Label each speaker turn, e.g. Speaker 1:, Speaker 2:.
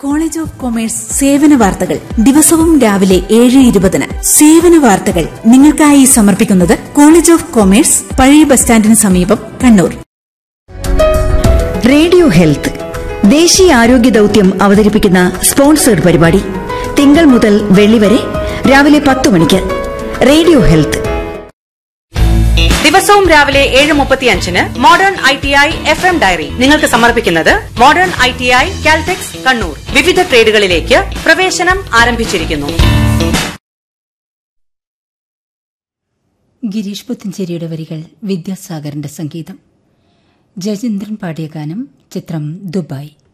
Speaker 1: college of commerce സേവന വാർത്തകൾ ദിവസവും രാവിലെ ഏഴ് ഇരുപതിന് സേവന വാർത്തകൾ നിങ്ങൾക്കായി സമർപ്പിക്കുന്നത് കോളേജ് ഓഫ് കൊമേഴ്സ് പഴയ ബസ് സ്റ്റാൻഡിന് സമീപം കണ്ണൂർ
Speaker 2: റേഡിയോ ഹെൽത്ത് ദേശീയ ആരോഗ്യ ദൌത്യം അവതരിപ്പിക്കുന്ന സ്പോൺസേഡ് പരിപാടി തിങ്കൾ മുതൽ വെള്ളി വരെ രാവിലെ പത്ത് മണിക്ക് റേഡിയോ ഹെൽത്ത്
Speaker 3: ദിവസവും രാവിലെ ഏഴ് മുപ്പത്തിയഞ്ചിന് modern I T I F M diary നിങ്ങൾക്ക് സമർപ്പിക്കുന്നത് modern I T I Caltex Kannur വിവിധ ട്രേഡുകളിലേക്ക് പ്രവേശനം ആരംഭിച്ചിരിക്കുന്നു
Speaker 4: ഗിരീഷ് പുത്തഞ്ചേരിയുടെ വരികൾ വിദ്യാസാഗറിന്റെ സംഗീതം ജയചന്ദ്രൻ പാടിയ ഗാനം ചിത്രം ദുബായ്